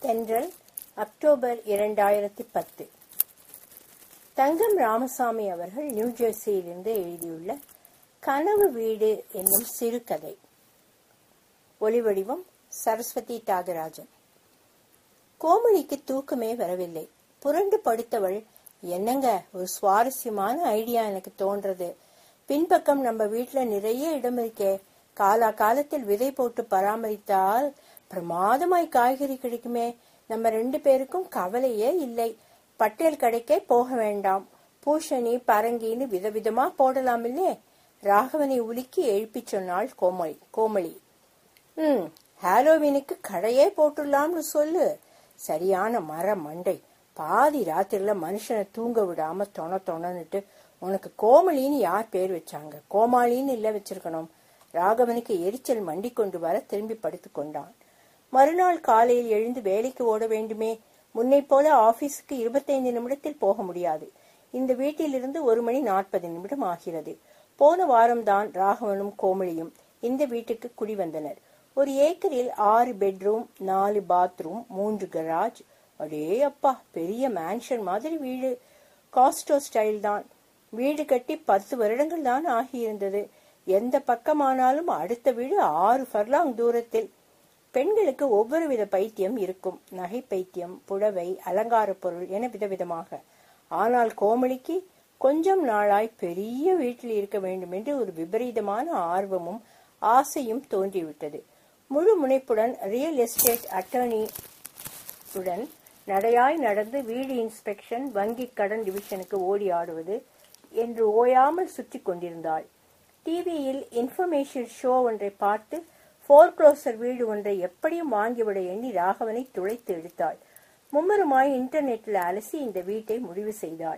தென்றல் அக்டோபர் இரண்டாயிரத்தி பத்து தங்கம் ராமசாமி அவர்கள் நியூ ஜெர்சியிலிருந்து எழுதியுள்ள கனவு வீடு என்னும் சிறுகதை ஒளிவடிவம் சரஸ்வதி தியாகராஜன் கோமளிக்கு தூக்கமே வரவில்லை புரண்டு படுத்தவள் என்னங்க ஒரு சுவாரஸ்யமான ஐடியா எனக்கு தோன்றது பின்பக்கம் நம்ம வீட்டுல நிறைய இடம் இருக்கே காலா காலத்தில் விதை போட்டு பராமரித்தால் பிரமாதமாய் காய்கறி கிடைக்குமே நம்ம ரெண்டு பேருக்கும் கவலையே இல்லை பட்டேல் கடைக்கே போக வேண்டாம் பூஷணி பரங்கின்னு விதவிதமா போடலாம் இல்லே ராகவனை உலுக்கி எழுப்பி சொன்னாள் கோமளி கோமளி ம் ஹாலோவீனுக்கு கடையே போட்டுடலாம்னு சொல்லு சரியான மர மண்டை பாதி ராத்திரில மனுஷனை தூங்க விடாம தொண தொணன்னுட்டு உனக்கு கோமளின்னு யார் பேர் வச்சாங்க கோமாளின்னு இல்ல வச்சிருக்கணும் ராகவனுக்கு எரிச்சல் மண்டி கொண்டு வர திரும்பி படுத்துக் கொண்டான் மறுநாள் காலையில் எழுந்து வேலைக்கு ஓட வேண்டுமே முன்னை போல ஆபீஸுக்கு இருபத்தைந்து நிமிடத்தில் போக முடியாது இந்த வீட்டிலிருந்து ஒரு மணி நாற்பது நிமிடம் ஆகிறது போன வாரம்தான் ராகவனும் கோமளியும் இந்த வீட்டுக்கு குடி வந்தனர் ஒரு ஏக்கரில் ஆறு பெட்ரூம் நாலு பாத்ரூம் மூன்று கராஜ் அடே அப்பா பெரிய மேன்ஷன் மாதிரி வீடு காஸ்டோ ஸ்டைல் தான் வீடு கட்டி பத்து வருடங்கள் தான் ஆகியிருந்தது எந்த பக்கமானாலும் அடுத்த வீடு ஆறு ஃபர்லாங் தூரத்தில் பெண்களுக்கு ஒவ்வொரு வித பைத்தியம் இருக்கும் நகை பைத்தியம் புடவை அலங்கார பொருள் என விதவிதமாக ஆனால் கோமளிக்கு கொஞ்சம் நாளாய் பெரிய வீட்டில் இருக்க வேண்டும் என்று ஒரு விபரீதமான ஆர்வமும் ஆசையும் தோன்றிவிட்டது முழு முனைப்புடன் ரியல் எஸ்டேட் அட்டர்னி உடன் நடையாய் நடந்து வீடு இன்ஸ்பெக்ஷன் வங்கி கடன் டிவிஷனுக்கு ஓடி ஆடுவது என்று ஓயாமல் சுற்றி கொண்டிருந்தாள் டிவியில் இன்ஃபர்மேஷன் ஷோ ஒன்றை பார்த்து ஃபோர்க்ளோசர் வீடு ஒன்றை எப்படியும் வாங்கிவிட எண்ணி ராகவனை துளைத்து எடுத்தாள் மும்மருமாய் இன்டர்நெட்டில் அலசி இந்த வீட்டை முடிவு செய்தாள்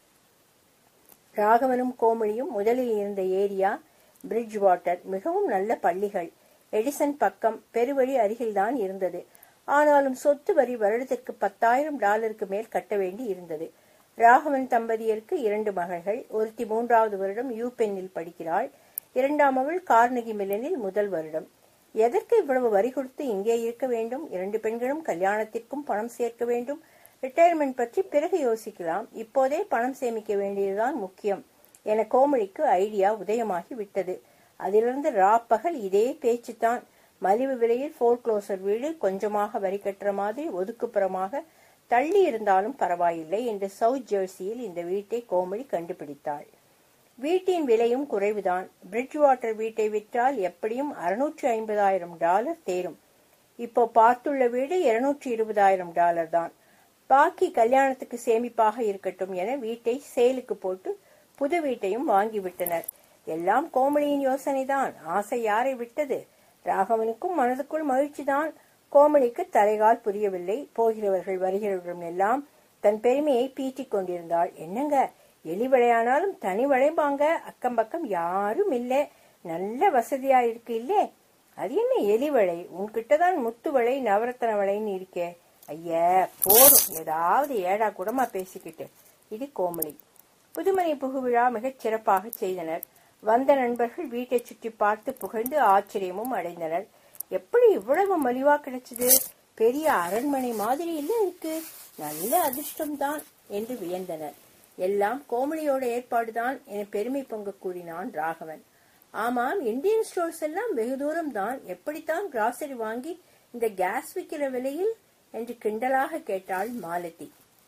ராகவனும் கோமளியும் முதலில் இருந்த ஏரியா பிரிட்ஜ் வாட்டர் மிகவும் நல்ல பள்ளிகள் எடிசன் பக்கம் பெருவழி அருகில்தான் இருந்தது ஆனாலும் சொத்து வரி வருடத்திற்கு பத்தாயிரம் டாலருக்கு மேல் கட்ட வேண்டி இருந்தது ராகவன் தம்பதியருக்கு இரண்டு மகள்கள் ஒருத்தி மூன்றாவது வருடம் யூ பென்னில் படிக்கிறாள் இரண்டாம் அவள் கார்னகி மில்லனில் முதல் வருடம் எதற்கு இவ்வளவு வரி கொடுத்து இங்கே இருக்க வேண்டும் இரண்டு பெண்களும் கல்யாணத்திற்கும் பணம் சேர்க்க வேண்டும் ரிட்டையர்மெண்ட் பற்றி பிறகு யோசிக்கலாம் இப்போதே பணம் சேமிக்க வேண்டியதுதான் முக்கியம் என கோமளிக்கு ஐடியா உதயமாகி விட்டது அதிலிருந்து ராப்பகல் இதே பேச்சுத்தான் மலிவு விலையில் ஃபோர்க்ளோசர் வீடு கொஞ்சமாக வரி கட்டுற மாதிரி ஒதுக்குப்புறமாக தள்ளி இருந்தாலும் பரவாயில்லை என்று சவுத் ஜெர்சியில் இந்த வீட்டை கோமளி கண்டுபிடித்தாள் வீட்டின் விலையும் குறைவுதான் பிரிட்ஜ் வாட்டர் வீட்டை விற்றால் எப்படியும் அறுநூற்றி ஐம்பதாயிரம் டாலர் தேரும் இப்போ பார்த்துள்ள வீடு இருநூற்றி இருபதாயிரம் டாலர் தான் பாக்கி கல்யாணத்துக்கு சேமிப்பாக இருக்கட்டும் என வீட்டை சேலுக்கு போட்டு புது வீட்டையும் வாங்கிவிட்டனர் எல்லாம் கோமளியின் யோசனைதான் ஆசை யாரை விட்டது ராகவனுக்கும் மனதுக்குள் மகிழ்ச்சிதான் கோமளிக்கு தலைகால் புரியவில்லை போகிறவர்கள் வருகிறவர்களும் எல்லாம் தன் பெருமையை பீட்டிக் கொண்டிருந்தாள் என்னங்க எலி விளையானாலும் தனி விளைவாங்க அக்கம் பக்கம் யாரும் இல்ல நல்ல வசதியா இருக்கு இல்லே அது என்ன எலி வளை உன்கிட்டதான் முத்து வளை நவரத்தன வளைன்னு இருக்கே ஐய போதும் ஏதாவது ஏடா கூடமா பேசிக்கிட்டு இது கோமளி புதுமனை புகுவிழா மிகச் சிறப்பாக செய்தனர் வந்த நண்பர்கள் வீட்டை சுற்றி பார்த்து புகழ்ந்து ஆச்சரியமும் அடைந்தனர் எப்படி இவ்வளவு மலிவா கிடைச்சது பெரிய அரண்மனை மாதிரி இல்ல இருக்கு நல்ல அதிர்ஷ்டம்தான் என்று வியந்தனர் எல்லாம் கோமளியோட ஏற்பாடுதான் என பெருமை பொங்க கூறினான் ராகவன் ஆமாம் இந்தியன் ஸ்டோர்ஸ் எல்லாம் வெகு தூரம் தான் எப்படித்தான் கிராசரி வாங்கி இந்த கேஸ் விற்கிற விலையில் என்று கிண்டலாக கேட்டாள் மாலதி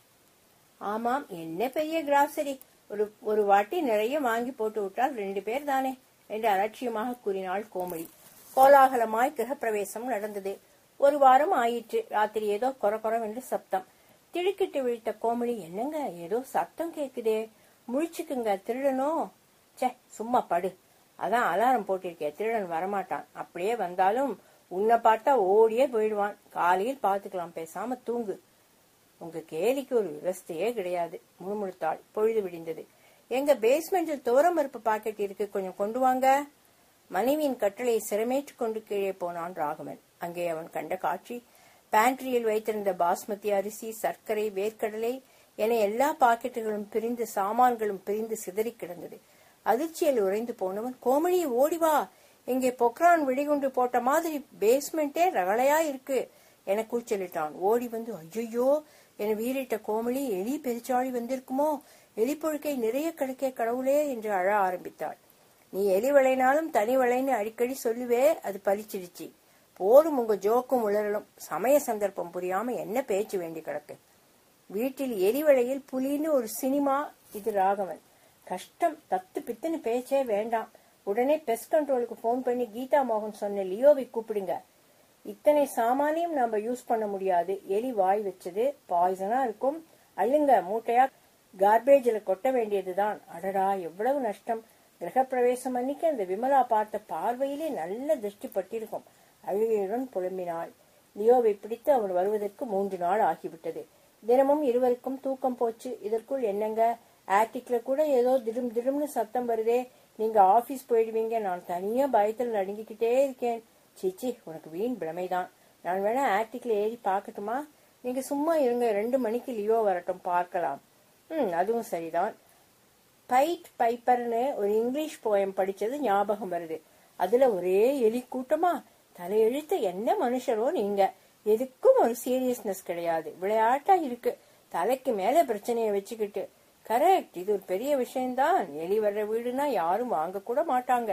ஆமாம் என்ன பெரிய கிராசரி ஒரு ஒரு வாட்டி நிறைய வாங்கி போட்டு விட்டால் ரெண்டு பேர் தானே என்று அலட்சியமாக கூறினாள் கோமளி கோலாகலமாய் கிரகப்பிரவேசம் நடந்தது ஒரு வாரம் ஆயிற்று ராத்திரி ஏதோ கொர கொரவென்று சப்தம் திடுக்கிட்டு விழித்த கோமளி என்னங்க ஏதோ சத்தம் கேக்குதே முழிச்சுக்குங்க திருடனோ சே சும்மா படு அதான் அலாரம் போட்டிருக்கேன் திருடன் வரமாட்டான் அப்படியே வந்தாலும் உன்னை பார்த்தா ஓடியே போயிடுவான் காலையில் பாத்துக்கலாம் பேசாம தூங்கு உங்க கேலிக்கு ஒரு விவஸ்தையே கிடையாது முணுமுணுத்தாள் பொழுது விடிந்தது எங்க பேஸ்மெண்டில் துவரமறுப்பு பாக்கெட் இருக்கு கொஞ்சம் கொண்டு வாங்க மனைவியின் கட்டளை சிரமேற்று கொண்டு கீழே போனான் ராகவன் அங்கே அவன் கண்ட காட்சி பேண்ட்ரியில் வைத்திருந்த பாஸ்மதி அரிசி சர்க்கரை வேர்க்கடலை என எல்லா பாக்கெட்டுகளும் பிரிந்து சாமான்களும் பிரிந்து சிதறி கிடந்தது அதிர்ச்சியில் உறைந்து போனவன் கோமளி ஓடி வா இங்கே பொக்ரான் வெடிகுண்டு போட்ட மாதிரி பேஸ்மெண்டே ரகளையா இருக்கு என கூச்சலிட்டான் ஓடி வந்து ஐயோ என வீறிட்ட கோமளி எலி பெருச்சாளி வந்திருக்குமோ எலி புழுக்கை நிறைய கிடைக்க கடவுளே என்று அழ ஆரம்பித்தாள் நீ எலி வளைனாலும் தனி வளைன்னு அடிக்கடி சொல்லுவே அது பலிச்சிடுச்சு போரும் உங்க ஜோக்கும் உளறலும் சமய சந்தர்ப்பம் புரியாம என்ன பேச்சு வேண்டி கிடக்கு வீட்டில் எரிவளையில் புலின்னு ஒரு சினிமா இது ராகவன் கஷ்டம் தத்து பித்துன்னு பேச்சே வேண்டாம் உடனே பெஸ்ட் கண்ட்ரோலுக்கு ஃபோன் பண்ணி கீதா மோகன் சொன்ன லியோவை கூப்பிடுங்க இத்தனை சாமானியம் நம்ம யூஸ் பண்ண முடியாது எலி வாய் வச்சது பாய்சனா இருக்கும் அள்ளுங்க மூட்டையா கார்பேஜ்ல கொட்ட வேண்டியதுதான் அடடா எவ்வளவு நஷ்டம் கிரகப்பிரவேசம் அன்னைக்கு அந்த விமலா பார்த்த பார்வையிலே நல்ல திருஷ்டி பட்டிருக்கும் அழுகையுடன் புலம்பினாள் லியோவை பிடித்து அவன் வருவதற்கு மூன்று நாள் ஆகிவிட்டது தினமும் இருவருக்கும் தூக்கம் போச்சு இதற்குள் என்னங்க ஆட்டிக்ல கூட ஏதோ திடும் திடும்னு சத்தம் வருதே நீங்க ஆபீஸ் போயிடுவீங்க நான் தனியா பயத்துல நடுங்கிக்கிட்டே இருக்கேன் சீச்சி உனக்கு வீண் பிரமைதான் நான் வேணா ஆட்டிக்ல ஏறி பார்க்கட்டுமா நீங்க சும்மா இருங்க ரெண்டு மணிக்கு லியோ வரட்டும் பார்க்கலாம் ம் அதுவும் சரிதான் பைட் பைப்பர்னு ஒரு இங்கிலீஷ் போயம் படிச்சது ஞாபகம் வருது அதுல ஒரே எலி கூட்டமா தலையெழுத்த என்ன மனுஷரோ நீங்க எதுக்கும் ஒரு சீரியஸ்னஸ் கிடையாது விளையாட்டா இருக்கு தலைக்கு மேல பிரச்சனைய வச்சுக்கிட்டு கரெக்ட் இது ஒரு பெரிய விஷயம்தான் எலி வர்ற வீடுனா யாரும் வாங்க கூட மாட்டாங்க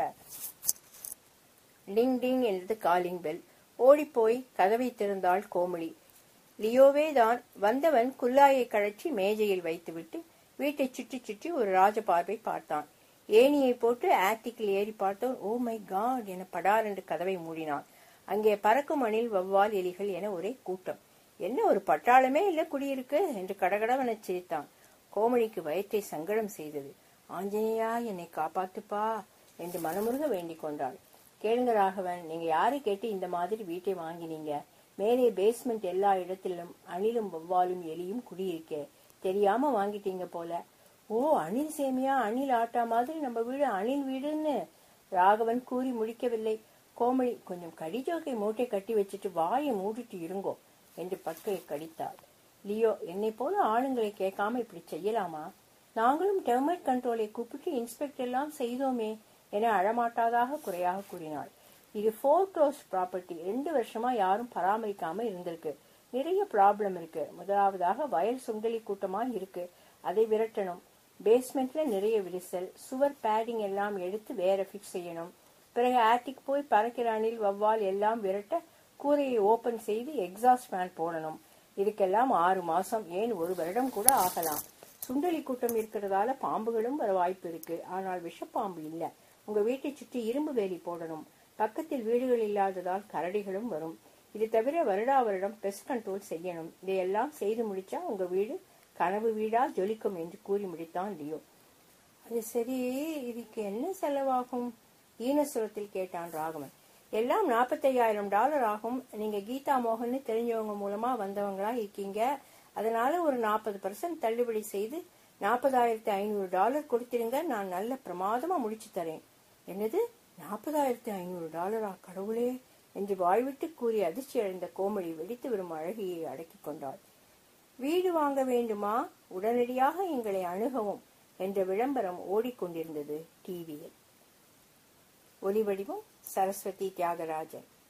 டிங் டிங் என்றது காலிங் பெல் ஓடிப்போய் கதவை திறந்தாள் கோமளி லியோவே தான் வந்தவன் குல்லாயை கழற்றி மேஜையில் வைத்துவிட்டு வீட்டை சுற்றி சுற்றி ஒரு ராஜ பார்வை பார்த்தான் ஏணியை போட்டு ஆட்டிக்கில் ஏறி பார்த்தோம் ஓ மை காட் என படார் என்று கதவை மூடினான் அங்கே பறக்கும் அணில் வவ்வால் எலிகள் என ஒரே கூட்டம் என்ன ஒரு பட்டாளமே இல்ல குடியிருக்கு என்று கடகடவென சிரித்தான் கோமளிக்கு வயிற்றை சங்கடம் செய்தது ஆஞ்சநேயா என்னை காப்பாத்துப்பா என்று மனமுருக வேண்டிக் கொண்டாள் கேளுங்க ராகவன் நீங்க யாரை கேட்டு இந்த மாதிரி வீட்டை வாங்கினீங்க மேலே பேஸ்மெண்ட் எல்லா இடத்திலும் அணிலும் வவ்வாலும் எலியும் குடியிருக்க தெரியாம வாங்கிட்டீங்க போல ஓ அணில் சேமியா அணில் ஆட்டா மாதிரி நம்ம வீடு அணில் வீடுன்னு ராகவன் கூறி முடிக்கவில்லை கோமளி கொஞ்சம் கடிஜோக்கை மூட்டை கட்டி வச்சுட்டு வாயை மூடிட்டு இருங்கோ என்று பற்கையை கடித்தாள் லியோ என்னை போல ஆளுங்களை கேட்காம இப்படி செய்யலாமா நாங்களும் டெர்மைட் கண்ட்ரோலை கூப்பிட்டு இன்ஸ்பெக்ட் எல்லாம் செய்தோமே என அழமாட்டாதாக குறையாக கூறினாள் இது ஃபோர் க்ளோஸ் ப்ராப்பர்ட்டி ரெண்டு வருஷமா யாரும் பராமரிக்காம இருந்திருக்கு நிறைய ப்ராப்ளம் இருக்கு முதலாவதாக வயல் சுண்டலி கூட்டமா இருக்கு அதை விரட்டணும் பேஸ்மெண்ட்ல நிறைய விரிசல் சுவர் பேடிங் எல்லாம் எடுத்து வேற ஃபிக்ஸ் செய்யணும் பிறகு ஆட்டிக் போய் பறக்கிற அணில் வவ்வால் எல்லாம் விரட்ட கூரையை ஓபன் செய்து எக்ஸாஸ்ட் ஃபேன் போடணும் இதுக்கெல்லாம் ஆறு மாசம் ஏன் ஒரு வருடம் கூட ஆகலாம் சுண்டலி கூட்டம் இருக்கிறதால பாம்புகளும் வர வாய்ப்பு இருக்கு ஆனால் விஷப்பாம்பு இல்ல உங்க வீட்டை சுற்றி இரும்பு வேலி போடணும் பக்கத்தில் வீடுகள் இல்லாததால் கரடிகளும் வரும் இது தவிர வருடா வருடம் பெஸ்ட் கண்ட்ரோல் செய்யணும் இதையெல்லாம் செய்து முடிச்சா உங்க வீடு கனவு வீடா ஜொலிக்கும் என்று கூறி முடித்தான் லியோ அது சரி இதுக்கு என்ன செலவாகும் ஈனசுரத்தில் கேட்டான் ராகவன் எல்லாம் நாற்பத்தையாயிரம் டாலர் ஆகும் நீங்க கீதா மோகன் தெரிஞ்சவங்க மூலமா வந்தவங்களா இருக்கீங்க அதனால ஒரு நாற்பது பர்சன்ட் தள்ளுபடி செய்து நாற்பதாயிரத்தி ஐநூறு டாலர் கொடுத்திருங்க நான் நல்ல பிரமாதமா முடிச்சு தரேன் என்னது நாற்பதாயிரத்தி ஐநூறு டாலரா கடவுளே என்று வாய்விட்டு கூறி அதிர்ச்சி அடைந்த கோமளி வெடித்து வரும் அழகியை அடக்கிக் கொண்டாள் வீடு வாங்க வேண்டுமா உடனடியாக எங்களை அணுகவும் என்ற விளம்பரம் ஓடிக்கொண்டிருந்தது டிவியில் ஒலிவடிவம் சரஸ்வதி தியாகராஜன்